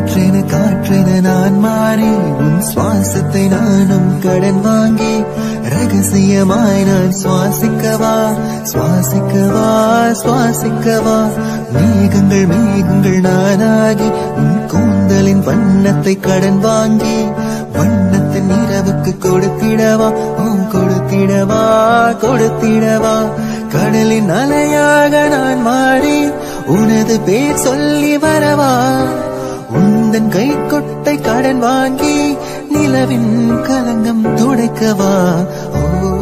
காற்றென காற்றென நான் மாறி உன் சுவாசத்தை நானும் கடன் வாங்கி ரகசியமாய் நான் சுவாசிக்கவா சுவாசிக்கவா சுவாசிக்கவா மேகங்கள் மேகங்கள் நானாகி உன் கூந்தலின் வண்ணத்தை கடன் வாங்கி வண்ணத்தின் இரவுக்கு கொடுத்திடவா ஓ கொடுத்திடவா கொடுத்திடவா கடலின் அலையாக நான் மாறி உனது பேர் சொல்லி வரவா உந்தன் கை கொட்டை கடன் வாங்கி நிலவின் கலங்கம் துடைக்கவா ஓ